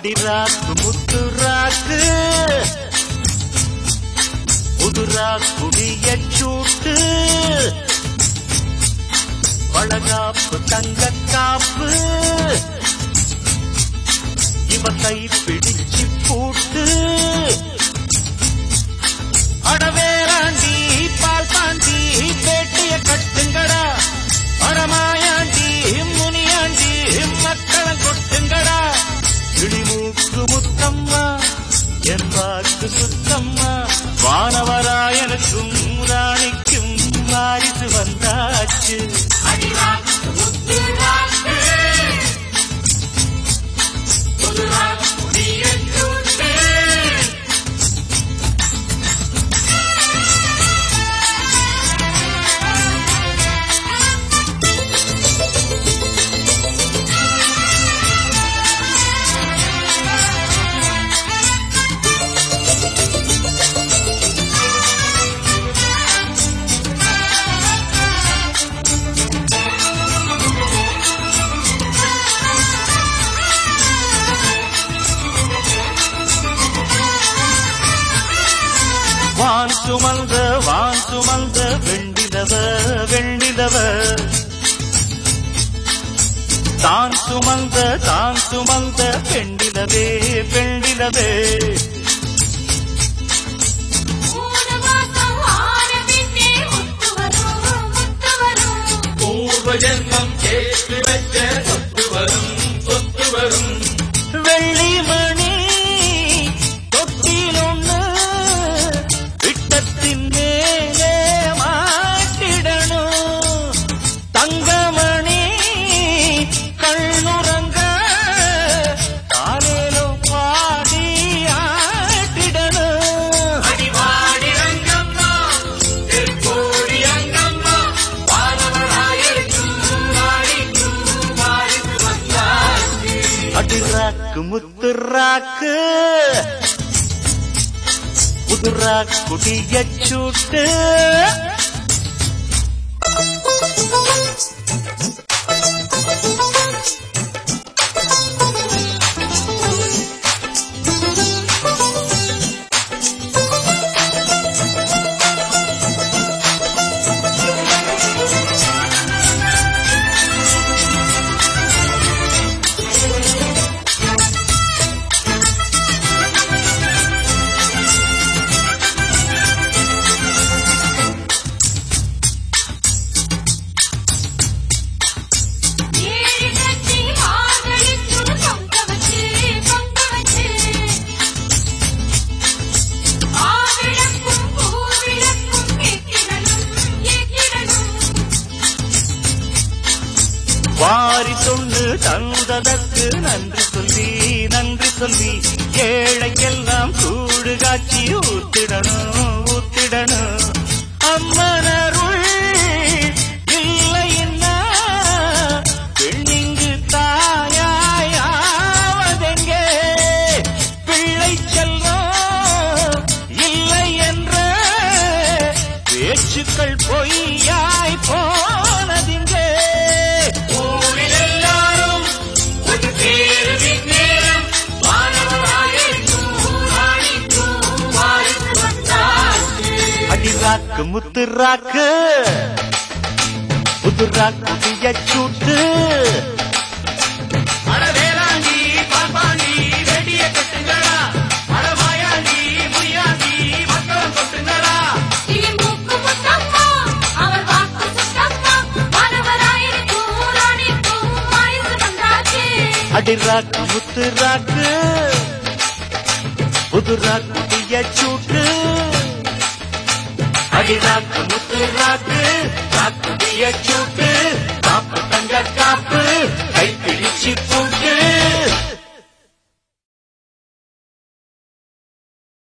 அடிராக்கு முத்து ராக்கு புதுரா குடிய சூட்டு வளகாப்பு தங்க காப்பு இவ கை பிடிச்சு பூட்டு அடவேராண்டி பால் பாண்டி பேட்டிய கட்டுங்கடா பரமாயாண்டி முனியாண்டி மக்களை கொட்டுங்கடா கிளிமூக்கு முத்தம்மா என் வாக்கு சுத்தம்மா வானவராயனுக்கும் ராணிக்கும் வாரிசு வந்தாச்சு வான் சுமந்த வான் சுமந்த வெண்டிலவ வெண்டிலவ தான் சுமந்த தான் சுமந்த பெண்டிலவே பெண்டிலவே மூணு மாசம் ஆன பின்னே முத்து வரும் முத்து வரும் பூர்வ ஜென்மம் கேட்டு வச்ச சொத்து வரும் சொத்து வரும் வெள்ளி மணி தொட்டில் ஒண்ணு விட்டத்தின் மேலே மாட்டிடணும் தங்கமணி கண்ணுறங்க காலேலோ பாடி ஆட்டிடணும் அடிவாடி ரங்கம்மா திருக்கோடி அங்கம்மா வானவராயிருக்கும் வாடிக்கும் வாரிசு வந்தாச்சு அடிராக்கு முத்துராக்கு புதுரா குடிய சூட்டு ஏழு கட்டி மார்கழிக்குள் பொங்க வச்சு பொங்க வச்சு ஆவிளக்கும் பூவிளக்கும் ஏக்கிடணும் ஏக்கிடணும் வாரி சொல்லு தந்ததற்கு நன்றி சொல்லி நன்றி சொல்லி ஏழைக்கெல்லாம் கூடு காட்சி ஊத்திடணும் ஊத்திடணும் அம்மனருள் இல்லைன்னா பெண்ணிங்கு தாயாய் ஆவதெங்கே பிள்ளை செல்வம் இல்லை என்ற பேச்சுக்கள் பொய்யாய் போனதிங்கே ஊரில் எல்லாரும் ஒரு பேரு விண்ணேரம் வானவராயிருக்கும் ராணிக்கும் வாரிசு வந்தாச்சு அடிராக்கு முத்துராக்கு புதுராக்கு சூட்டு அடவேலாண்டி பாப்பாண்டி வெடிய கட்டுங்களா அடவாயாண்டி முய்யாண்டி மக்களம் கொட்டுங்களா கிளிமூக்கு முத்தம்மா அவர் வாக்கு சுத்தம்மா மாணவராயிருக்கும் ராணிக்கும் வாரிசு வந்தாச்சு அடிராக்கு முத்துராக்கு புதுராக்கு சூட்டு அடிராக்கு முத்துராக்கு ராக்கு சூட்டு காப்பு தங்க காப்பு